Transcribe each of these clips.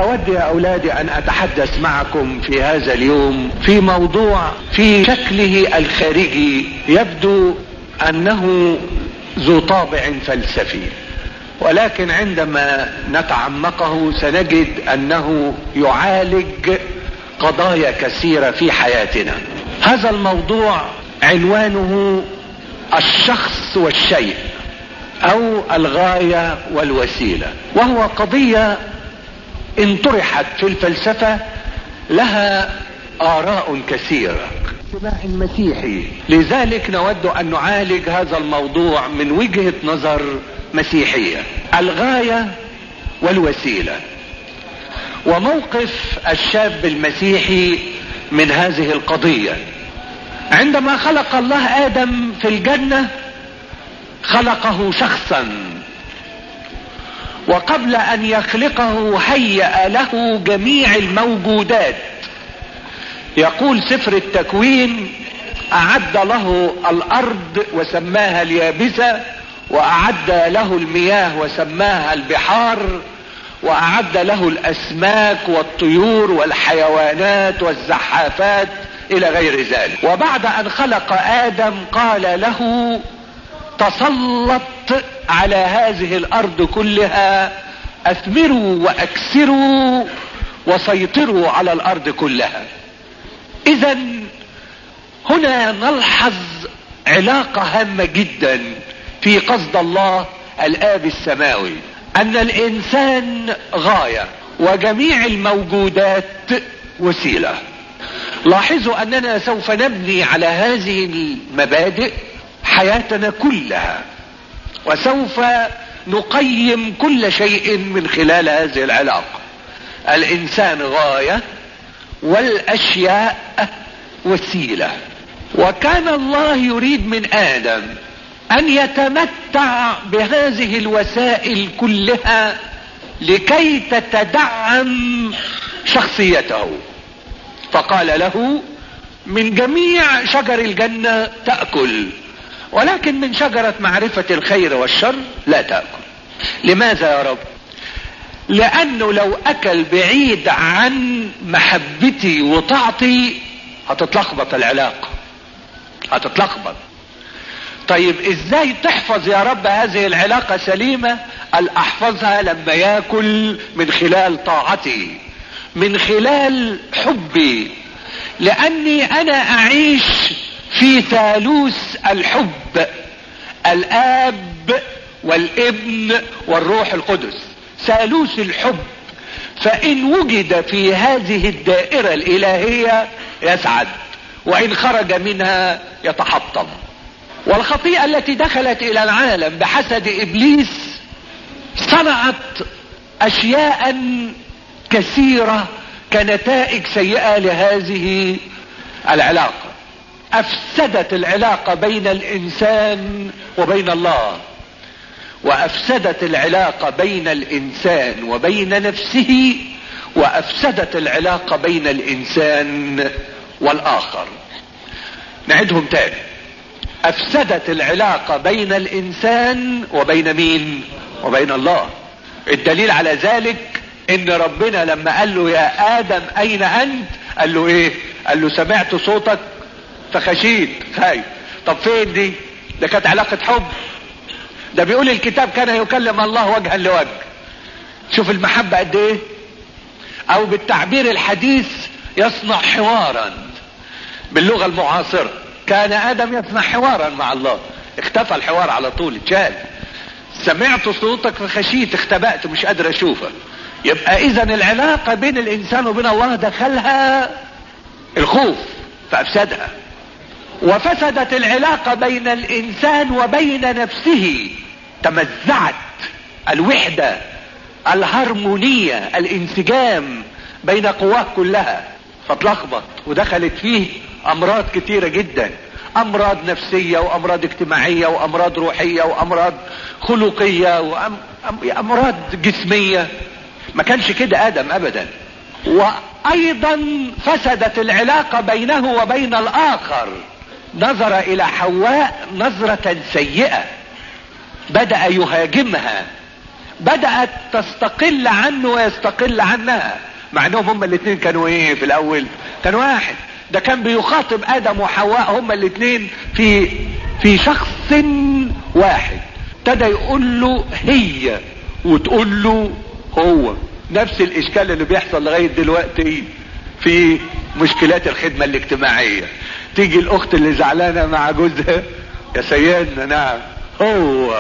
أود يا أولادي أن أتحدث معكم في هذا اليوم في موضوع في شكله الخارجي يبدو أنه ذو طابع فلسفي ولكن عندما نتعمقه سنجد أنه يعالج قضايا كثيرة في حياتنا هذا الموضوع عنوانه الشخص والشيء او الغاية والوسيلة وهو قضية ان طرحت في الفلسفة لها اراء كثيرة اتباع المسيحي لذلك نود ان نعالج هذا الموضوع من وجهة نظر مسيحية الغاية والوسيلة وموقف الشاب المسيحي من هذه القضية عندما خلق الله ادم في الجنة خلقه شخصا وقبل ان يخلقه هيأ له جميع الموجودات يقول سفر التكوين اعد له الارض وسماها اليابسة واعد له المياه وسماها البحار واعد له الاسماك والطيور والحيوانات والزحافات الى غير ذلك وبعد ان خلق ادم قال له تسلط على هذه الارض كلها اثمروا واكسروا وسيطروا على الارض كلها اذا هنا نلحظ علاقة هامة جدا في قصد الله الاب السماوي ان الانسان غاية وجميع الموجودات وسيلة لاحظوا اننا سوف نبني على هذه المبادئ حياتنا كلها وسوف نقيم كل شيء من خلال هذه العلاقة الانسان غاية والاشياء وسيلة وكان الله يريد من ادم ان يتمتع بهذه الوسائل كلها لكي تتدعم شخصيته فقال له من جميع شجر الجنة تأكل ولكن من شجرة معرفة الخير والشر لا تأكل لماذا يا رب لانه لو اكل بعيد عن محبتي وطاعتي هتتلخبط العلاقة هتتلخبط طيب ازاي تحفظ يا رب هذه العلاقة سليمة الاحفظها لما ياكل من خلال طاعتي من خلال حبي لاني انا اعيش في ثالوث الحب الاب والابن والروح القدس ثالوث الحب فان وجد في هذه الدائرة الالهية يسعد وان خرج منها يتحطم والخطيئة التي دخلت الى العالم بحسد ابليس صنعت اشياء كثيرة كنتائج سيئة لهذه العلاقة افسدت العلاقة بين الانسان وبين الله وافسدت العلاقة بين الانسان وبين نفسه وافسدت العلاقة بين الانسان والاخر نعدهم تاني افسدت العلاقة بين الانسان وبين مين وبين الله الدليل على ذلك ان ربنا لما قال له يا ادم اين انت قال له ايه قال له سمعت صوتك فخشيت خايف طب فين دي ده كانت علاقة حب ده بيقول الكتاب كان يكلم الله وجها لوجه شوف المحبة قد ايه او بالتعبير الحديث يصنع حوارا باللغة المعاصرة كان ادم يصنع حوارا مع الله اختفى الحوار على طول اتشال سمعت صوتك فخشيت اختبأت مش قادر اشوفك يبقى اذا العلاقة بين الانسان وبين الله دخلها الخوف فافسدها وفسدت العلاقة بين الانسان وبين نفسه تمزعت الوحدة الهرمونية الانسجام بين قواه كلها فتلخبط ودخلت فيه امراض كتيرة جدا امراض نفسية وامراض اجتماعية وامراض روحية وامراض خلقية وامراض جسمية ما كانش كده ادم ابدا وايضا فسدت العلاقة بينه وبين الاخر نظر الى حواء نظرة سيئة بدأ يهاجمها بدأت تستقل عنه ويستقل عنها مع انهم هما الاثنين كانوا ايه في الاول كان واحد ده كان بيخاطب ادم وحواء هما الاثنين في في شخص واحد ابتدى يقول له هي وتقول له هو نفس الاشكال اللي بيحصل لغايه دلوقتي في مشكلات الخدمه الاجتماعيه تيجي الاخت اللي زعلانه مع جوزها يا سيدنا نعم هو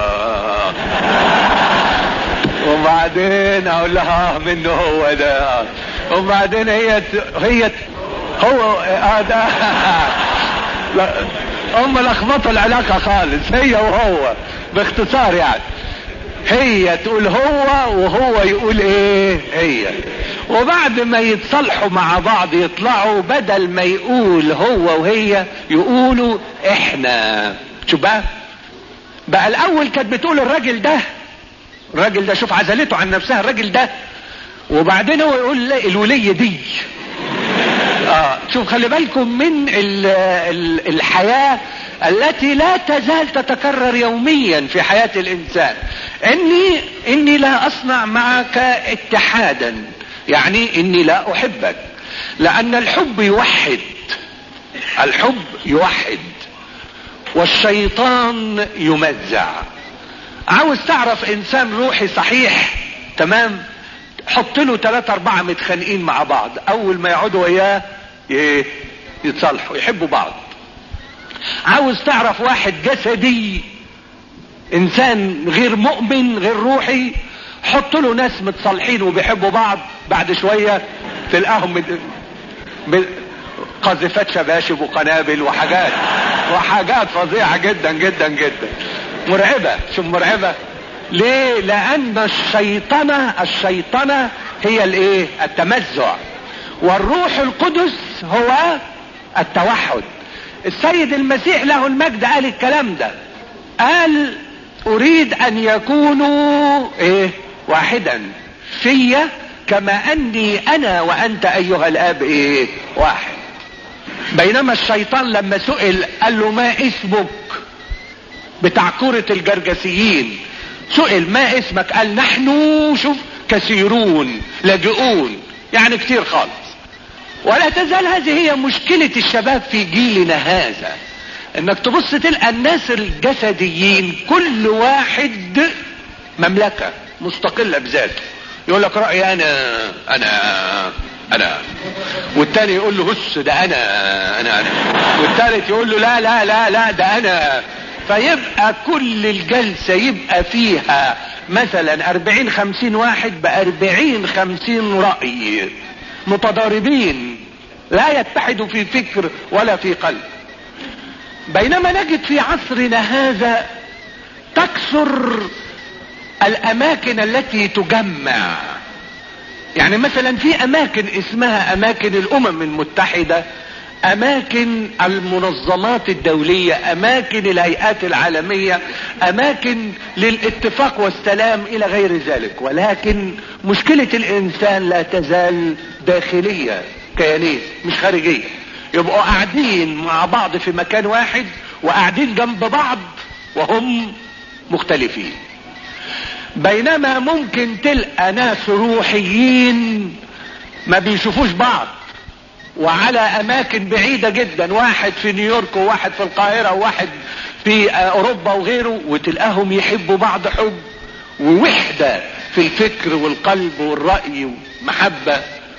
وبعدين اقول لها اه منه هو ده وبعدين هي هي هو اه ده لا هم لخبطوا العلاقة خالص هي وهو باختصار يعني هي تقول هو وهو يقول ايه هي وبعد ما يتصالحوا مع بعض يطلعوا بدل ما يقول هو وهي يقولوا احنا شوف بقى بقى الاول كانت بتقول الراجل ده الراجل ده شوف عزلته عن نفسها الراجل ده وبعدين هو يقول الولية دي اه شوف خلي بالكم من ال ال الحياة التي لا تزال تتكرر يوميا في حياة الانسان اني اني لا اصنع معك اتحادا يعني اني لا احبك لان الحب يوحد الحب يوحد والشيطان يمزع عاوز تعرف انسان روحي صحيح تمام حط له ثلاثة اربعة متخانقين مع بعض اول ما يقعدوا وياه يتصالحوا يحبوا بعض عاوز تعرف واحد جسدي انسان غير مؤمن غير روحي حط له ناس متصالحين وبيحبوا بعض بعد شوية تلقاهم قذفات شباشب وقنابل وحاجات وحاجات فظيعة جدا جدا جدا مرعبة شوف مرعبة ليه لان الشيطنة الشيطنة هي الايه التمزع والروح القدس هو التوحد السيد المسيح له المجد قال الكلام ده قال اريد ان يكونوا ايه واحدا فيا كما اني انا وانت ايها الاب ايه واحد بينما الشيطان لما سئل قال له ما اسمك بتاع كرة الجرجسيين سئل ما اسمك قال نحن شوف كثيرون لاجئون يعني كتير خالص ولا تزال هذه هي مشكلة الشباب في جيلنا هذا انك تبص تلقى الناس الجسديين كل واحد مملكة مستقلة بذاته يقول لك رأيي انا انا انا والتاني يقول له هس ده انا انا انا والتالت يقول له لا لا لا لا ده انا فيبقى كل الجلسة يبقى فيها مثلا اربعين خمسين واحد باربعين خمسين رأي متضاربين لا يتحدوا في فكر ولا في قلب بينما نجد في عصرنا هذا تكثر الاماكن التي تجمع يعني مثلا في اماكن اسمها اماكن الامم المتحدة اماكن المنظمات الدولية اماكن الهيئات العالمية اماكن للاتفاق والسلام الى غير ذلك ولكن مشكلة الانسان لا تزال داخلية كيانية مش خارجية يبقوا قاعدين مع بعض في مكان واحد وقاعدين جنب بعض وهم مختلفين بينما ممكن تلقى ناس روحيين ما بيشوفوش بعض وعلى اماكن بعيدة جدا واحد في نيويورك وواحد في القاهرة وواحد في اوروبا وغيره وتلقاهم يحبوا بعض حب ووحدة في الفكر والقلب والرأي ومحبة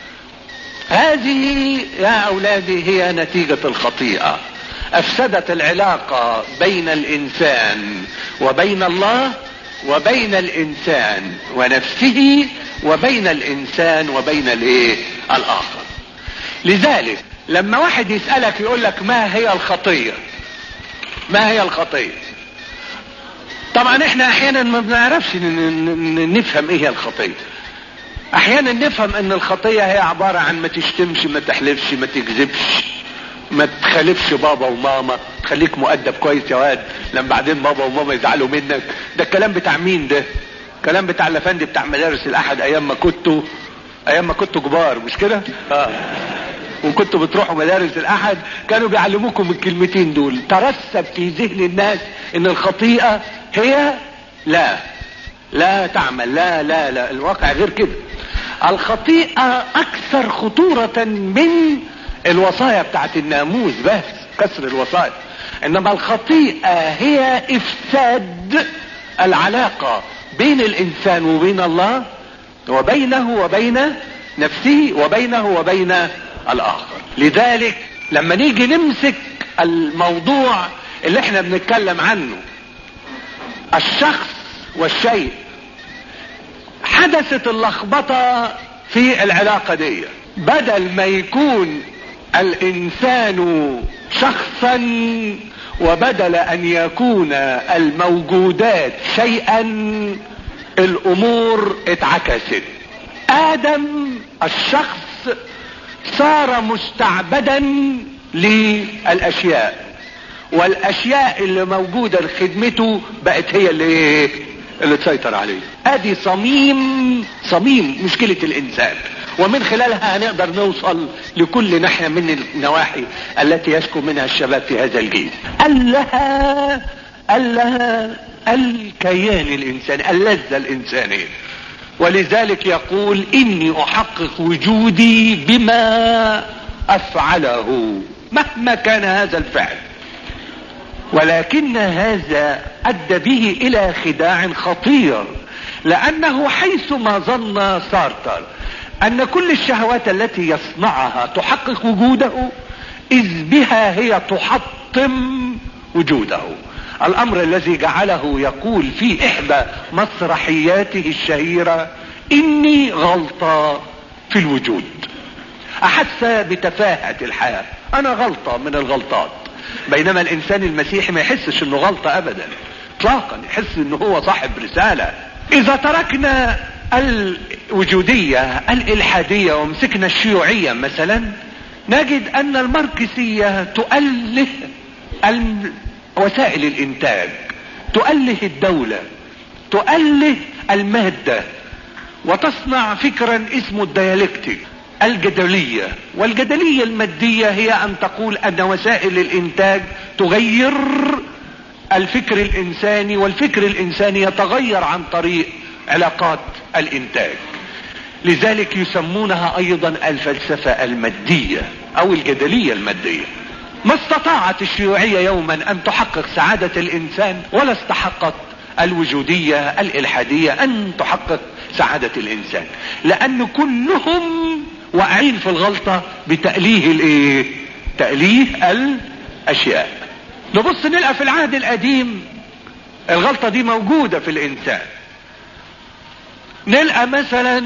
هذه يا اولادي هي نتيجة الخطيئة افسدت العلاقة بين الانسان وبين الله وبين الانسان ونفسه وبين الانسان وبين الايه الاخر لذلك لما واحد يسألك يقول لك ما هي الخطية ما هي الخطية طبعا احنا احيانا ما بنعرفش نفهم ايه هي الخطية احيانا نفهم ان الخطية هي عبارة عن ما تشتمش ما تحلفش ما تكذبش ما تخالفش بابا وماما تخليك مؤدب كويس يا واد لما بعدين بابا وماما يزعلوا منك ده الكلام بتاع مين ده كلام بتاع الافندي بتاع مدارس الاحد ايام ما كنتوا ايام ما كنتوا كبار مش كده اه وكنتوا بتروحوا مدارس الاحد كانوا بيعلموكم الكلمتين دول ترسب في ذهن الناس ان الخطيئة هي لا لا تعمل لا لا لا الواقع غير كده الخطيئة اكثر خطورة من الوصايا بتاعت الناموس بس كسر الوصايا انما الخطيئة هي افساد العلاقة بين الانسان وبين الله وبينه وبين نفسه وبينه وبين الاخر لذلك لما نيجي نمسك الموضوع اللي احنا بنتكلم عنه الشخص والشيء حدثت اللخبطة في العلاقة دي بدل ما يكون الانسان شخصا وبدل ان يكون الموجودات شيئا الامور اتعكست ادم الشخص صار مستعبدا للاشياء والاشياء اللي موجودة لخدمته بقت هي اللي اللي تسيطر عليه ادي صميم صميم مشكلة الانسان ومن خلالها هنقدر نوصل لكل ناحية من النواحي التي يشكو منها الشباب في هذا الجيل قال لها قال لها الكيان الانساني اللذة الانسانية ولذلك يقول اني احقق وجودي بما افعله مهما كان هذا الفعل ولكن هذا ادى به الى خداع خطير لانه حيثما ظن سارتر ان كل الشهوات التي يصنعها تحقق وجوده اذ بها هي تحطم وجوده الامر الذي جعله يقول في احدى مسرحياته الشهيرة اني غلطة في الوجود احس بتفاهة الحياة انا غلطة من الغلطات بينما الانسان المسيحي ما يحسش انه غلطة ابدا اطلاقا يحس انه هو صاحب رسالة اذا تركنا الوجودية الالحادية ومسكنا الشيوعية مثلا نجد ان الماركسية تؤله وسائل الانتاج تؤله الدولة تؤله المادة وتصنع فكرا اسمه الديالكتيك الجدلية والجدلية المادية هي ان تقول ان وسائل الانتاج تغير الفكر الانساني والفكر الانساني يتغير عن طريق علاقات الانتاج لذلك يسمونها ايضا الفلسفة المادية او الجدلية المادية ما استطاعت الشيوعية يوما ان تحقق سعادة الانسان ولا استحقت الوجودية الالحادية ان تحقق سعادة الانسان لان كلهم واقعين في الغلطة بتأليه الايه تأليه الاشياء نبص نلقى في العهد القديم الغلطة دي موجودة في الانسان نلقى مثلا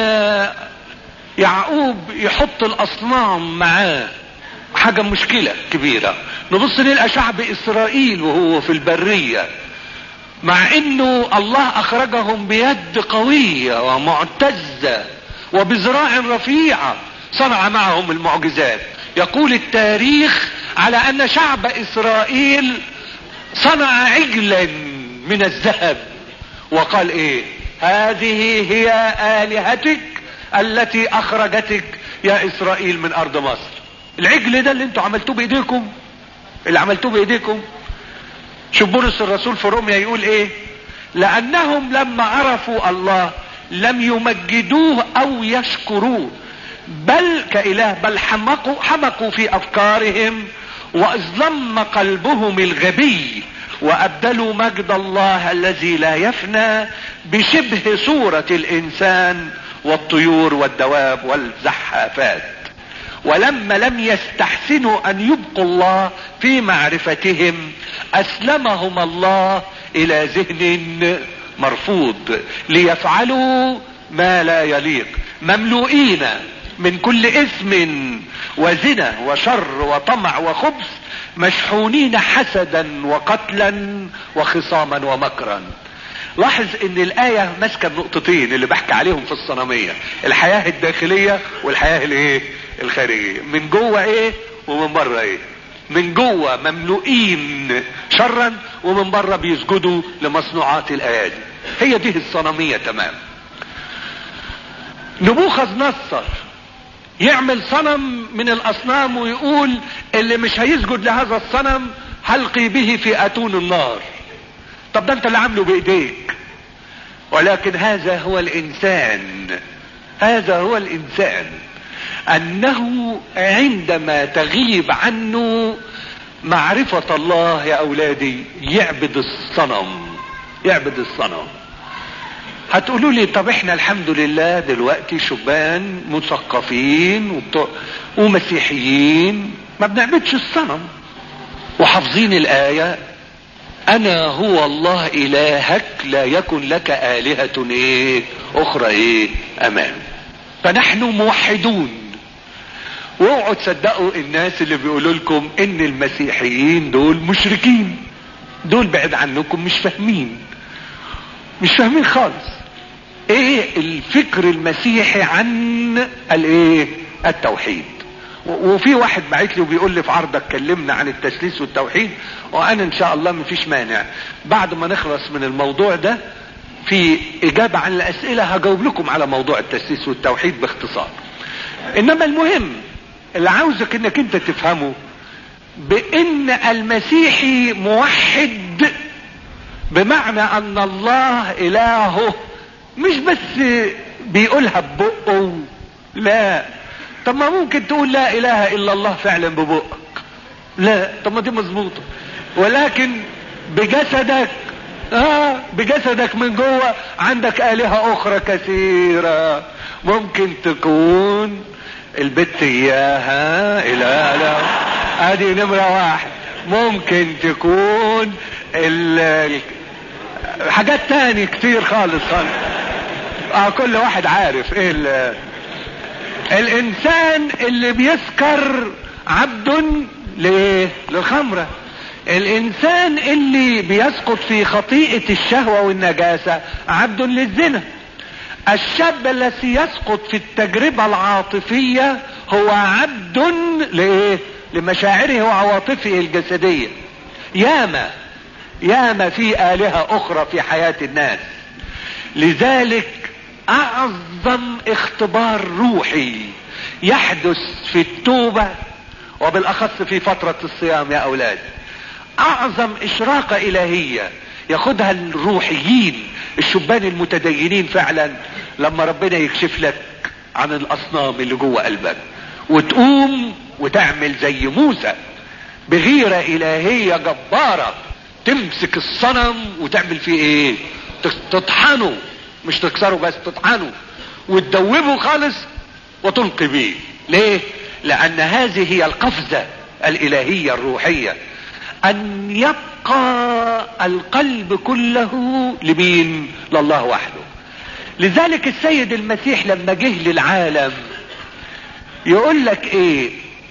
يعقوب يحط الاصنام معاه حاجة مشكلة كبيرة نبص نلقى شعب اسرائيل وهو في البرية مع انه الله اخرجهم بيد قوية ومعتزة وبذراع رفيعة صنع معهم المعجزات يقول التاريخ على ان شعب اسرائيل صنع عجلا من الذهب وقال ايه هذه هي الهتك التي اخرجتك يا اسرائيل من ارض مصر العجل ده اللي انتوا عملتوه بايديكم اللي عملتوه بايديكم شوف بولس الرسول في روميا يقول ايه لانهم لما عرفوا الله لم يمجدوه او يشكروه بل كاله بل حمقوا حمقوا في افكارهم واظلم قلبهم الغبي وابدلوا مجد الله الذي لا يفنى بشبه صورة الانسان والطيور والدواب والزحافات ولما لم يستحسنوا ان يبقوا الله في معرفتهم اسلمهم الله الى ذهن مرفوض ليفعلوا ما لا يليق مملوئين من كل اثم وزنا وشر وطمع وخبث مشحونين حسدا وقتلا وخصاما ومكرا لاحظ ان الاية ماسكة النقطتين اللي بحكي عليهم في الصنمية الحياة الداخلية والحياة الايه الخارجية من جوه ايه ومن بره ايه من جوه مملوئين شرا ومن بره بيسجدوا لمصنوعات الايادي هي دي الصنمية تمام نبوخذ نصر يعمل صنم من الاصنام ويقول اللي مش هيسجد لهذا الصنم هلقي به في اتون النار طب ده انت اللي عامله بايديك ولكن هذا هو الانسان هذا هو الانسان انه عندما تغيب عنه معرفة الله يا اولادي يعبد الصنم يعبد الصنم هتقولوا لي طب احنا الحمد لله دلوقتي شبان مثقفين وبتوع- ومسيحيين ما بنعبدش الصنم وحافظين الآية أنا هو الله إلهك لا يكن لك آلهة إيه أخرى إيه أمام فنحن موحدون واوعوا تصدقوا الناس اللي بيقولوا لكم ان المسيحيين دول مشركين دول بعد عنكم مش فاهمين مش فاهمين خالص ايه الفكر المسيحي عن الايه التوحيد و- وفي واحد بعت لي وبيقول لي في عرضك كلمنا عن التسليس والتوحيد وانا ان شاء الله مفيش مانع بعد ما نخلص من الموضوع ده في اجابة عن الاسئلة هجاوب لكم على موضوع التسليس والتوحيد باختصار انما المهم اللي عاوزك انك انت تفهمه بان المسيحي موحد بمعنى ان الله الهه مش بس بيقولها ببقه لا طب ما ممكن تقول لا اله الا الله فعلا ببقك لا طب ما دي مظبوطه ولكن بجسدك اه بجسدك من جوه عندك الهه اخرى كثيره ممكن تكون البت اياها اله لا ادي نمره واحد ممكن تكون ال حاجات تاني كتير خالص خالص اه كل واحد عارف ايه ال- الانسان اللي بيسكر عبد ليه للخمرة الانسان اللي بيسقط في خطيئة الشهوة والنجاسة عبد للزنا الشاب الذي يسقط في التجربة العاطفية هو عبد لايه لمشاعره وعواطفه الجسدية ياما ياما في آلهة أخرى في حياة الناس لذلك أعظم اختبار روحي يحدث في التوبة وبالأخص في فترة الصيام يا أولاد أعظم إشراقة إلهية ياخدها الروحيين الشبان المتدينين فعلا لما ربنا يكشف لك عن الأصنام اللي جوه قلبك وتقوم وتعمل زي موسى بغيرة إلهية جبارة تمسك الصنم وتعمل فيه ايه تطحنه مش تكسره بس تطحنه وتدوبه خالص وتلقي بيه ليه لان هذه هي القفزة الالهية الروحية ان يبقى القلب كله لمين لله وحده لذلك السيد المسيح لما جه للعالم يقول لك ايه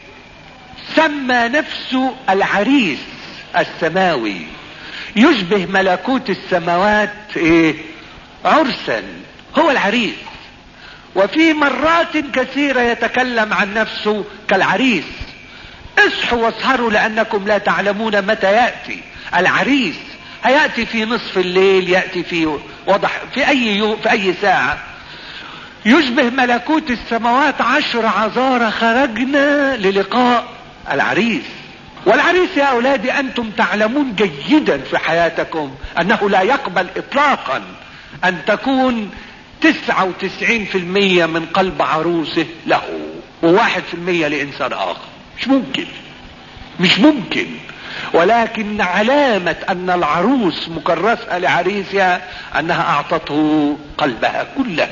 سمى نفسه العريس السماوي يشبه ملكوت السماوات ايه عرسا هو العريس وفي مرات كثيرة يتكلم عن نفسه كالعريس اصحوا واسهروا لانكم لا تعلمون متى يأتي العريس هيأتي في نصف الليل يأتي في وضح في اي يوم في اي ساعة يشبه ملكوت السماوات عشر عذارى خرجنا للقاء العريس والعريس يا اولادي انتم تعلمون جيدا في حياتكم انه لا يقبل اطلاقا ان تكون تسعة وتسعين في المية من قلب عروسه له وواحد في المية لانسان اخر مش ممكن مش ممكن ولكن علامة ان العروس مكرسة لعريسها انها اعطته قلبها كله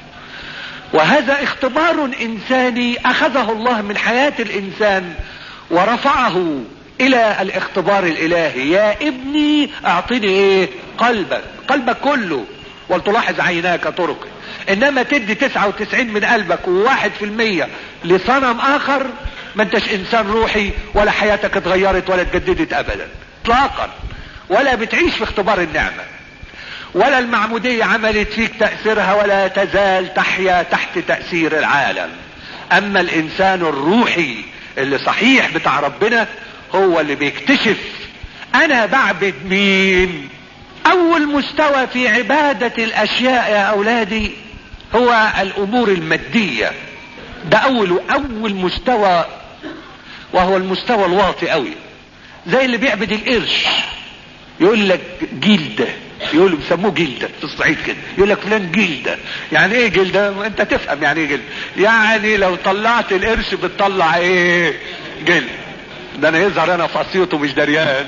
وهذا اختبار انساني اخذه الله من حياة الانسان ورفعه الى الاختبار الالهي يا ابني اعطني ايه قلبك قلبك كله ولتلاحظ عيناك طرقي انما تدي تسعة وتسعين من قلبك وواحد في المية لصنم اخر ما انتش انسان روحي ولا حياتك اتغيرت ولا اتجددت ابدا اطلاقا ولا بتعيش في اختبار النعمة ولا المعمودية عملت فيك تأثيرها ولا تزال تحيا تحت تأثير العالم اما الانسان الروحي اللي صحيح بتاع ربنا هو اللي بيكتشف انا بعبد مين اول مستوى في عبادة الاشياء يا اولادي هو الامور المادية ده اول اول مستوى وهو المستوى الواطي قوي زي اللي بيعبد القرش يقول لك جلدة يقولوا بيسموه جلدة في الصعيد كده يقول لك فلان جلدة يعني ايه جلدة انت تفهم يعني ايه جلدة يعني لو طلعت القرش بتطلع ايه جلد ده انا يظهر انا في اسيوط ومش دريان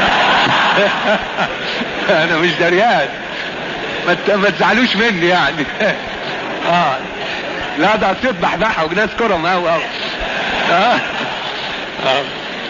انا مش دريان ما ما تزعلوش مني يعني اه لا ده اسيوط بحبحه وناس كرم قوي قوي اه اه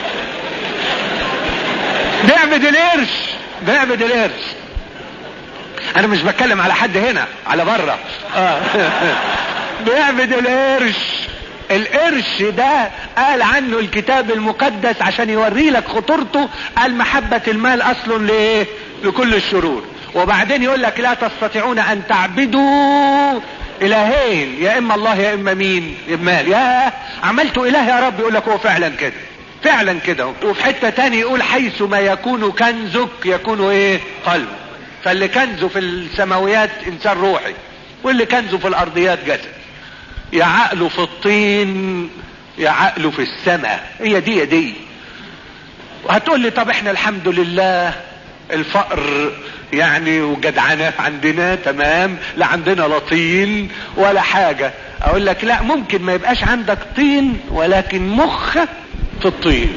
بيعبد القرش بيعبد القرش انا مش بتكلم على حد هنا على بره آه. بيعبد القرش القرش ده قال عنه الكتاب المقدس عشان يوري لك خطورته قال محبة المال اصل لايه لكل الشرور وبعدين يقول لك لا تستطيعون ان تعبدوا الهين يا اما الله يا اما مين المال يا عملت اله يا رب يقول لك هو فعلا كده فعلا كده وفي حتة تاني يقول حيث ما يكون كنزك يكون ايه قلب فاللي كنزه في السماويات انسان روحي واللي كنزه في الارضيات جسد يا عقله في الطين يا عقله في السماء هي دي دي وهتقول لي طب احنا الحمد لله الفقر يعني وجدعنة عندنا تمام لا عندنا لا طين ولا حاجة اقول لك لا ممكن ما يبقاش عندك طين ولكن مخك في الطين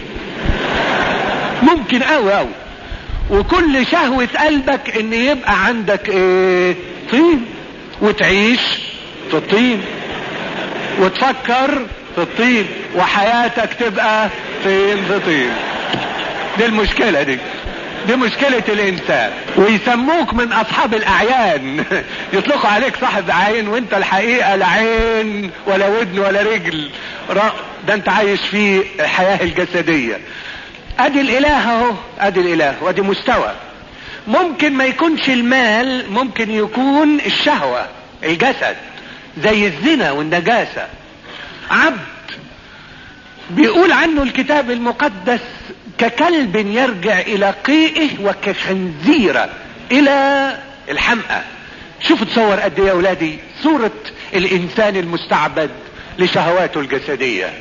ممكن قوي قوي وكل شهوة قلبك ان يبقى عندك ايه طين وتعيش في الطين وتفكر في الطين وحياتك تبقى طين في طين دي المشكلة دي دي مشكلة الانسان ويسموك من اصحاب الاعيان يطلقوا عليك صاحب عين وانت الحقيقة لا عين ولا ودن ولا رجل ده انت عايش في الحياة الجسدية ادي الاله اهو ادي الاله وادي مستوى ممكن ما يكونش المال ممكن يكون الشهوة الجسد زي الزنا والنجاسة عبد بيقول عنه الكتاب المقدس ككلب يرجع الى قيئه وكخنزيرة الى الحمقى شوفوا تصور قد ايه يا اولادي صورة الانسان المستعبد لشهواته الجسدية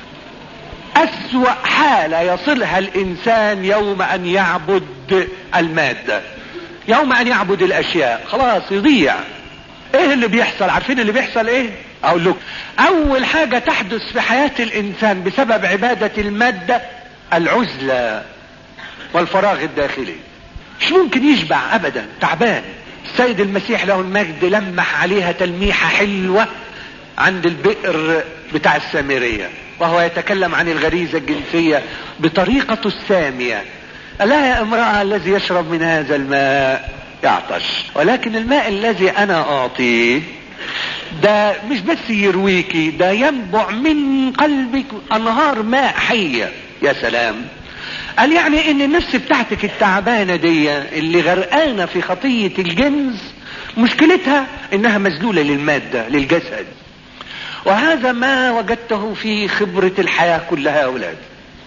اسوأ حالة يصلها الانسان يوم ان يعبد المادة يوم ان يعبد الاشياء خلاص يضيع ايه اللي بيحصل عارفين اللي بيحصل ايه اقول لكم اول حاجة تحدث في حياة الانسان بسبب عبادة المادة العزلة والفراغ الداخلي مش ممكن يشبع ابدا تعبان السيد المسيح له المجد لمح عليها تلميحة حلوة عند البئر بتاع السامرية وهو يتكلم عن الغريزة الجنسية بطريقته السامية ألا يا امرأة الذي يشرب من هذا الماء يعطش ولكن الماء الذي انا اعطيه ده مش بس يرويكي ده ينبع من قلبك انهار ماء حية يا سلام قال يعني ان النفس بتاعتك التعبانة دي اللي غرقانة في خطية الجنس مشكلتها انها مذلولة للمادة للجسد وهذا ما وجدته في خبرة الحياة كلها يا اولاد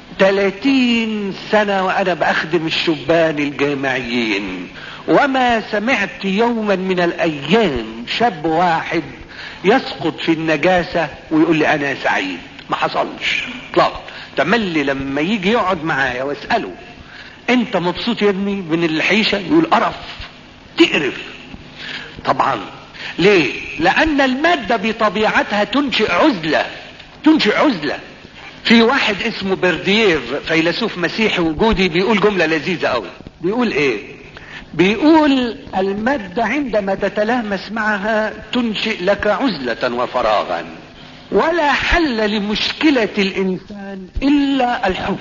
30 سنة وانا باخدم الشبان الجامعيين وما سمعت يوما من الايام شاب واحد يسقط في النجاسة ويقول لي انا سعيد ما حصلش اطلاقا تملي لما يجي يقعد معايا واسأله انت مبسوط يا ابني من الحيشة يقول قرف تقرف طبعا ليه لان المادة بطبيعتها تنشئ عزلة تنشئ عزلة في واحد اسمه بردييف فيلسوف مسيحي وجودي بيقول جملة لذيذة قوي بيقول ايه بيقول المادة عندما تتلامس معها تنشئ لك عزلة وفراغا ولا حل لمشكلة الانسان الا الحب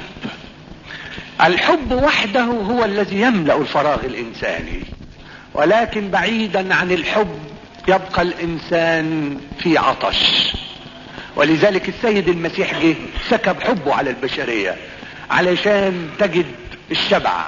الحب وحده هو الذي يملأ الفراغ الانساني ولكن بعيدا عن الحب يبقى الانسان في عطش ولذلك السيد المسيح جه سكب حبه على البشرية علشان تجد الشبع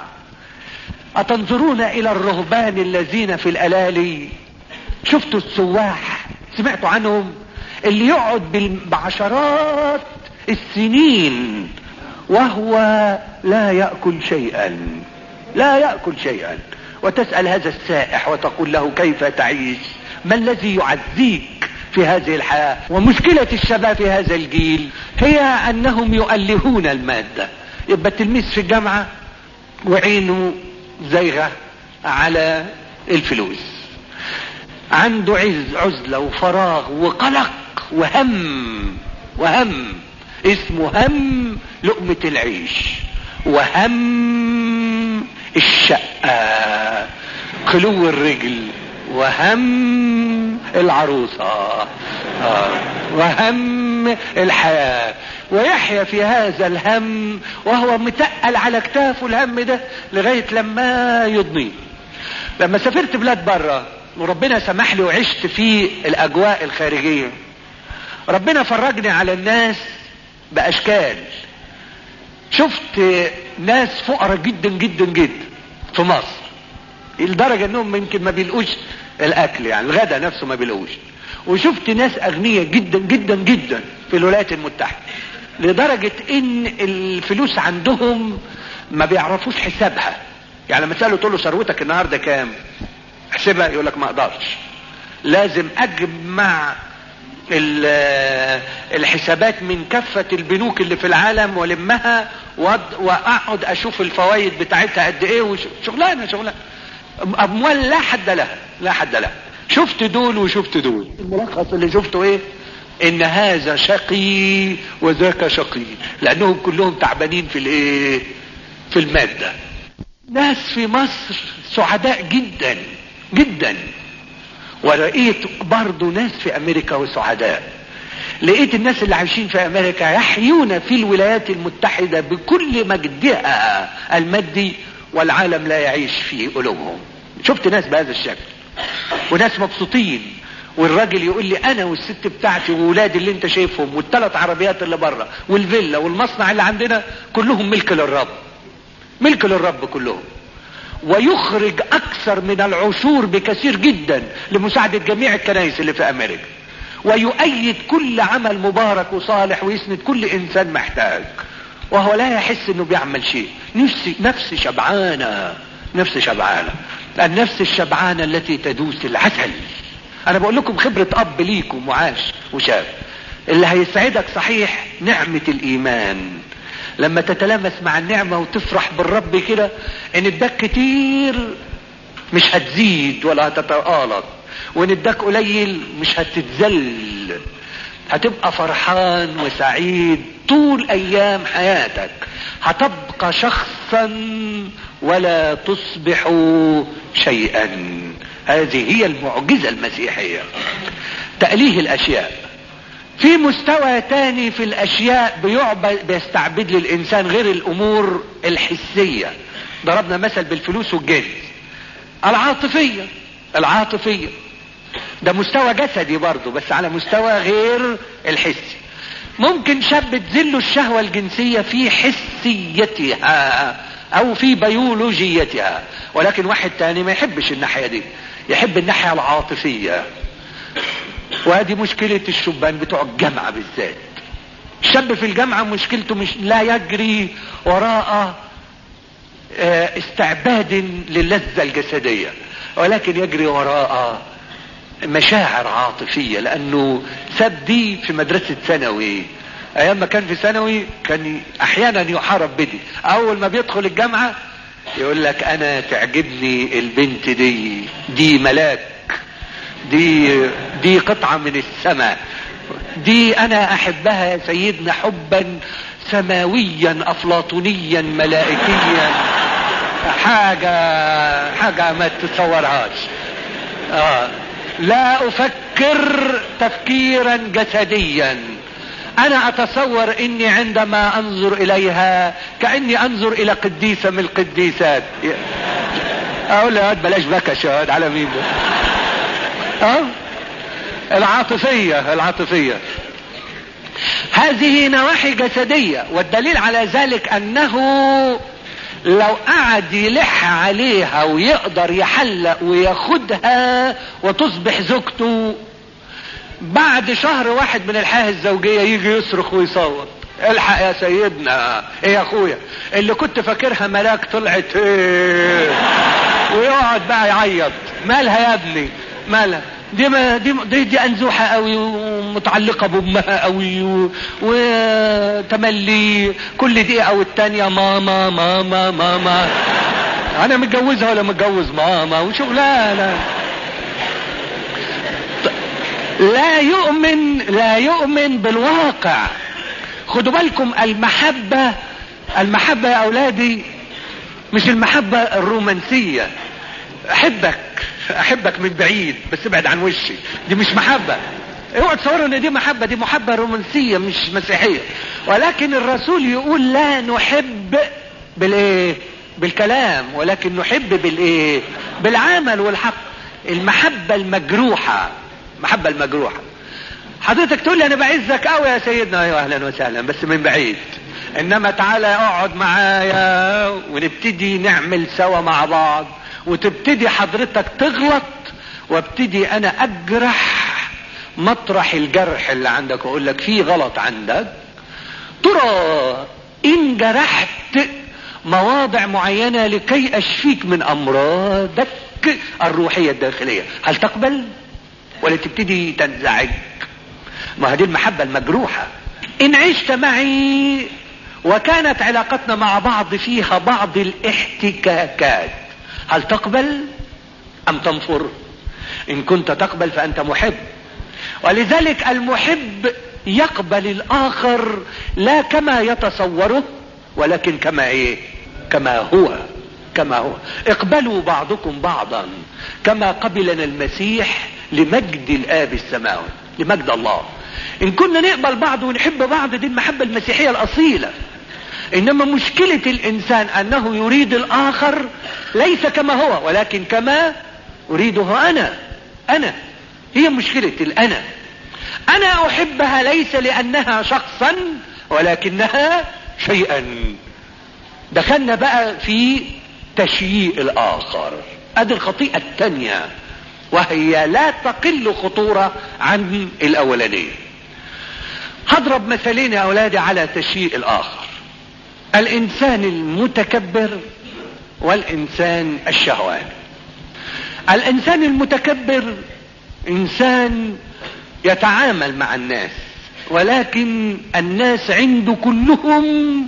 أتنظرون إلى الرهبان الذين في الألالي شفتوا السواح سمعتوا عنهم اللي يقعد بعشرات السنين وهو لا يأكل شيئا لا يأكل شيئا وتسأل هذا السائح وتقول له كيف تعيش ما الذي يعزيك في هذه الحياة ومشكلة الشباب في هذا الجيل هي انهم يؤلهون المادة يبقى التلميذ في الجامعة وعينه زيغة على الفلوس عنده عز عزلة وفراغ وقلق وهم وهم اسمه هم لقمة العيش وهم الشقة خلو الرجل وهم العروسة آه. وهم الحياة ويحيا في هذا الهم وهو متقل على كتافه الهم ده لغاية لما يضنيه لما سافرت بلاد بره وربنا سمح لي وعشت في الاجواء الخارجية ربنا فرجني على الناس باشكال شفت ناس فقراء جدا جدا جدا في مصر لدرجة انهم يمكن ما بيلقوش الاكل يعني الغدا نفسه ما بيلقوش وشفت ناس اغنياء جدا جدا جدا في الولايات المتحدة لدرجة ان الفلوس عندهم ما بيعرفوش حسابها يعني لما تسأله تقول له ثروتك النهاردة كام احسبها يقول لك ما اقدرش لازم اجمع الحسابات من كافة البنوك اللي في العالم ولمها واقعد اشوف الفوائد بتاعتها قد ايه وشغلانه شغلانه اموال لا حد لها لا حد لها شفت دول وشفت دول الملخص اللي شفته ايه ان هذا شقي وذاك شقي لانهم كلهم تعبانين في الايه في المادة ناس في مصر سعداء جدا جدا ورأيت برضو ناس في امريكا وسعداء لقيت الناس اللي عايشين في امريكا يحيون في الولايات المتحدة بكل مجدها المادي والعالم لا يعيش في قلوبهم شفت ناس بهذا الشكل وناس مبسوطين والراجل يقول لي انا والست بتاعتي وولادي اللي انت شايفهم والثلاث عربيات اللي بره والفيلا والمصنع اللي عندنا كلهم ملك للرب ملك للرب كلهم ويخرج اكثر من العشور بكثير جدا لمساعدة جميع الكنائس اللي في امريكا ويؤيد كل عمل مبارك وصالح ويسند كل انسان محتاج وهو لا يحس انه بيعمل شيء نفسي نفسي شبعانة نفسي شبعانة النفس الشبعانة التي تدوس العسل انا بقول لكم خبرة اب ليكم وعاش وشاف اللي هيسعدك صحيح نعمة الايمان لما تتلامس مع النعمة وتفرح بالرب كده ان اداك كتير مش هتزيد ولا هتتقالط وان اداك قليل مش هتتذل هتبقى فرحان وسعيد طول ايام حياتك هتبقى شخصا ولا تصبح شيئا هذه هي المعجزة المسيحية تأليه الاشياء في مستوى تاني في الاشياء بيعبد بيستعبد للانسان غير الامور الحسية ضربنا مثل بالفلوس والجنس العاطفية العاطفية ده مستوى جسدي برضه بس على مستوى غير الحسي ممكن شاب تذله الشهوة الجنسية في حسيتها او في بيولوجيتها ولكن واحد تاني ما يحبش الناحية دي يحب الناحية العاطفية وهذه مشكلة الشبان بتوع الجامعة بالذات الشاب في الجامعة مشكلته مش لا يجري وراء استعباد للذة الجسدية ولكن يجري وراء مشاعر عاطفية لانه ساب دي في مدرسة ثانوي ايام ما كان في ثانوي كان احيانا يحارب بدي اول ما بيدخل الجامعة يقول لك انا تعجبني البنت دي دي ملاك دي دي قطعة من السماء دي انا احبها يا سيدنا حبا سماويا افلاطونيا ملائكيا حاجة حاجة ما تتصورهاش آه. لا افكر تفكيرا جسديا انا اتصور اني عندما انظر اليها كاني انظر الى قديسة من القديسات اقول له بلاش بكش يا على مين ده اه العاطفية العاطفية هذه نواحي جسدية والدليل على ذلك انه لو قعد يلح عليها ويقدر يحلق وياخدها وتصبح زوجته بعد شهر واحد من الحياة الزوجية يجي يصرخ ويصوت الحق يا سيدنا ايه يا اخويا اللي كنت فاكرها ملاك طلعت ايه ويقعد بقى يعيط مالها يا ابني مالها دي ما دي دي, دي انزوحه قوي ومتعلقه بامها قوي وتملي كل دقيقه او التانيه ماما ماما ماما انا متجوزها ولا متجوز ماما وشغلانه لا يؤمن لا يؤمن بالواقع خدوا بالكم المحبة المحبة يا اولادي مش المحبة الرومانسية احبك احبك من بعيد بس ابعد عن وشي دي مش محبة اوعوا تصوروا ان دي محبة دي محبة رومانسية مش مسيحية ولكن الرسول يقول لا نحب بالايه بالكلام ولكن نحب بالايه بالعمل والحق المحبة المجروحة المحبة المجروحة حضرتك تقول لي انا بعزك قوي يا سيدنا ايوه اهلا وسهلا بس من بعيد انما تعالى اقعد معايا ونبتدي نعمل سوا مع بعض وتبتدي حضرتك تغلط وابتدي انا اجرح مطرح الجرح اللي عندك واقول لك في غلط عندك ترى ان جرحت مواضع معينة لكي اشفيك من امراضك الروحية الداخلية هل تقبل ولا تبتدي تنزعج ما هذه المحبة المجروحة ان عشت معي وكانت علاقتنا مع بعض فيها بعض الاحتكاكات هل تقبل ام تنفر ان كنت تقبل فانت محب ولذلك المحب يقبل الاخر لا كما يتصوره ولكن كما ايه كما هو كما هو اقبلوا بعضكم بعضا كما قبلنا المسيح لمجد الاب السماوي لمجد الله ان كنا نقبل بعض ونحب بعض دي المحبة المسيحية الاصيلة انما مشكلة الانسان انه يريد الاخر ليس كما هو ولكن كما اريده انا انا هي مشكلة الانا انا احبها ليس لانها شخصا ولكنها شيئا دخلنا بقى في تشييء الاخر ادي الخطيئة التانية وهي لا تقل خطورة عن الاولانية هضرب مثالين يا اولادي على تشييء الاخر الانسان المتكبر والانسان الشهواني الانسان المتكبر انسان يتعامل مع الناس ولكن الناس عنده كلهم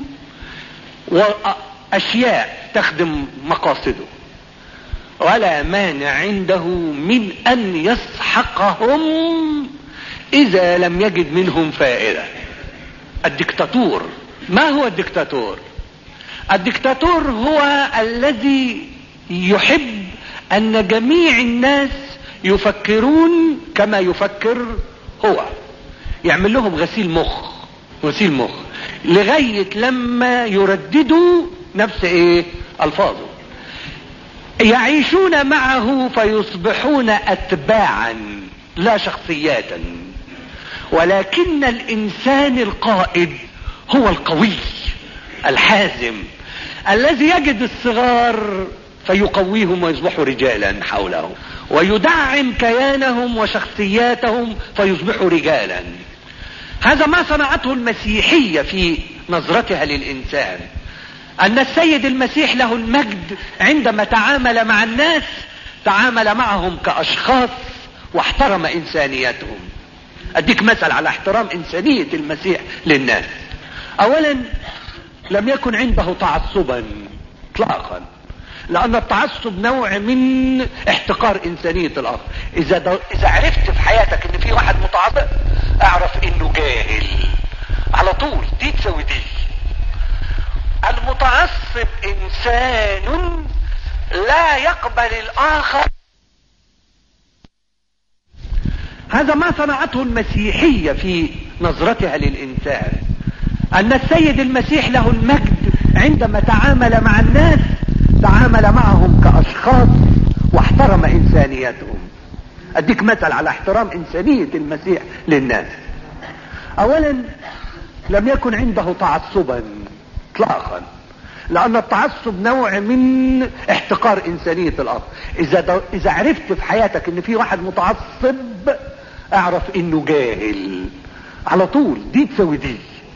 واشياء تخدم مقاصده ولا مانع عنده من ان يسحقهم اذا لم يجد منهم فائدة الدكتاتور ما هو الدكتاتور الدكتاتور هو الذي يحب ان جميع الناس يفكرون كما يفكر هو يعمل لهم غسيل مخ غسيل مخ لغاية لما يرددوا نفس ايه الفاظه يعيشون معه فيصبحون اتباعا لا شخصياتا ولكن الانسان القائد هو القوي الحازم الذي يجد الصغار فيقويهم ويصبحوا رجالا حوله ويدعم كيانهم وشخصياتهم فيصبحوا رجالا هذا ما صنعته المسيحية في نظرتها للإنسان أن السيد المسيح له المجد عندما تعامل مع الناس تعامل معهم كأشخاص واحترم إنسانيتهم أديك مثل على احترام إنسانية المسيح للناس أولا لم يكن عنده تعصبا اطلاقا لان التعصب نوع من احتقار انسانية الاخر اذا, دو... اذا عرفت في حياتك ان في واحد متعصب اعرف انه جاهل على طول دي تسوي دي المتعصب انسان لا يقبل الاخر هذا ما صنعته المسيحية في نظرتها للانسان ان السيد المسيح له المجد عندما تعامل مع الناس تعامل معهم كاشخاص واحترم انسانيتهم اديك مثل على احترام انسانية المسيح للناس اولا لم يكن عنده تعصبا اطلاقا لان التعصب نوع من احتقار انسانية الاخر اذا, دو... اذا عرفت في حياتك ان في واحد متعصب اعرف انه جاهل على طول دي تسوي دي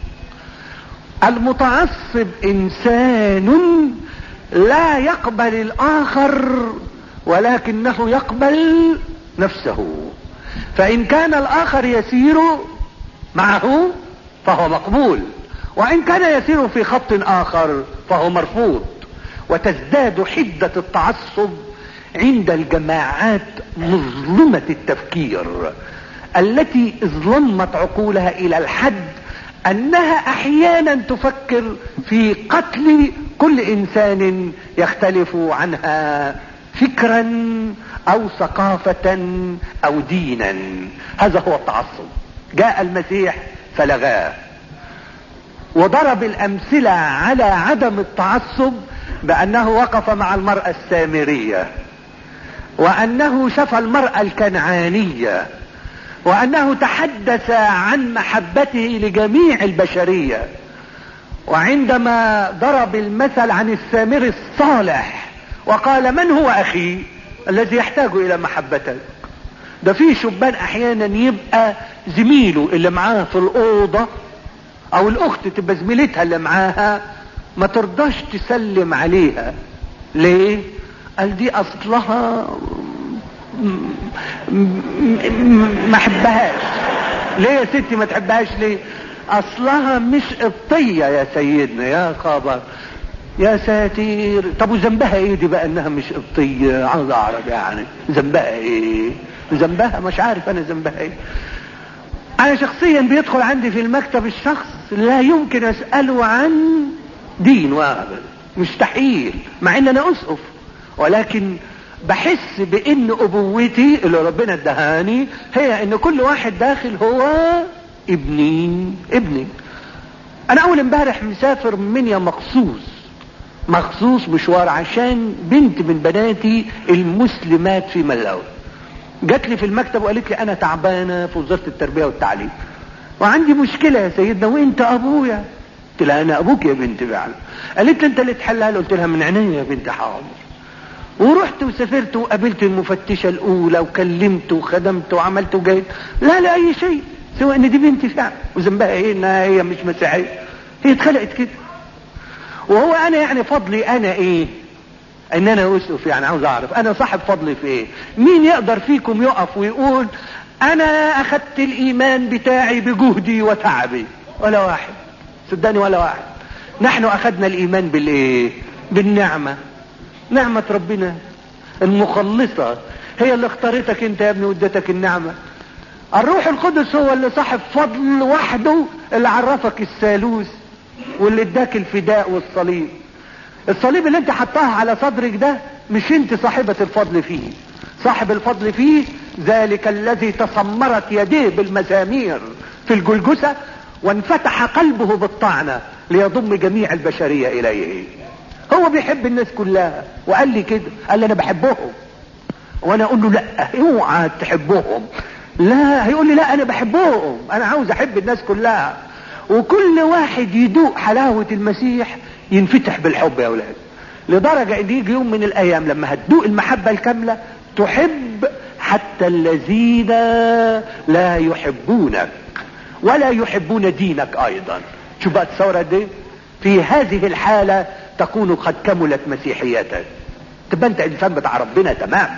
المتعصب انسان لا يقبل الاخر ولكنه يقبل نفسه فان كان الاخر يسير معه فهو مقبول وان كان يسير في خط اخر فهو مرفوض وتزداد حدة التعصب عند الجماعات مظلمة التفكير التي اظلمت عقولها الى الحد انها احيانا تفكر في قتل كل انسان يختلف عنها فكرا او ثقافة او دينا هذا هو التعصب جاء المسيح فلغاه وضرب الامثلة على عدم التعصب بانه وقف مع المرأة السامرية وانه شفى المرأة الكنعانية وانه تحدث عن محبته لجميع البشرية وعندما ضرب المثل عن السامر الصالح وقال من هو اخي الذي يحتاج الى محبتك ده في شبان احيانا يبقى زميله اللي معاه في الاوضة او الاخت تبقى زميلتها اللي معاها ما ترضاش تسلم عليها ليه قال دي اصلها ما احبهاش ليه يا ستي ما تحبهاش ليه اصلها مش قبطية يا سيدنا يا خبر يا ساتير طب وذنبها ايه دي بقى انها مش قبطية عاوز اعرف يعني ذنبها ايه ذنبها مش عارف انا ذنبها ايه انا شخصيا بيدخل عندي في المكتب الشخص لا يمكن اسأله عن دين وابدا مستحيل مع ان انا اسقف ولكن بحس بان ابوتي اللي ربنا ادهاني هي ان كل واحد داخل هو ابني ابني انا اول امبارح مسافر منيا مخصوص مخصوص مشوار عشان بنت من بناتي المسلمات في ملاوي جات لي في المكتب وقالت لي انا تعبانه في وزاره التربيه والتعليم وعندي مشكله يا سيدنا وانت ابويا قلت لها انا ابوك يا بنتي فعلا قالت لي انت اللي تحلها قلت لها من عينيا يا بنتي حاضر ورحت وسافرت وقابلت المفتشة الاولى وكلمت وخدمت وعملت وجيت لا لا اي شيء سوى ان دي بنتي فعلا وذنبها ايه انها هي مش مسيحية هي اتخلقت كده وهو انا يعني فضلي انا ايه ان انا اسقف يعني عاوز اعرف انا صاحب فضلي في ايه مين يقدر فيكم يقف ويقول انا اخدت الايمان بتاعي بجهدي وتعبي ولا واحد صدقني ولا واحد نحن اخذنا الايمان بالايه بالنعمة نعمة ربنا المخلصة هي اللي اختارتك انت يا ابني وادتك النعمة الروح القدس هو اللي صاحب فضل وحده اللي عرفك الثالوث واللي اداك الفداء والصليب الصليب اللي انت حطها على صدرك ده مش انت صاحبة الفضل فيه صاحب الفضل فيه ذلك الذي تسمرت يديه بالمزامير في الجلجسة وانفتح قلبه بالطعنة ليضم جميع البشرية اليه هو بيحب الناس كلها وقال لي كده قال لي انا بحبهم وانا اقول له لا اوعى تحبهم لا هيقول لي لا انا بحبهم انا عاوز احب الناس كلها وكل واحد يدوق حلاوة المسيح ينفتح بالحب يا اولاد لدرجة ان يجي يوم من الايام لما هتدوق المحبة الكاملة تحب حتى الذين لا يحبونك ولا يحبون دينك ايضا شو بقى تصور دي في هذه الحالة تكون قد كملت مسيحيتك تبقى انت انسان بتاع ربنا تمام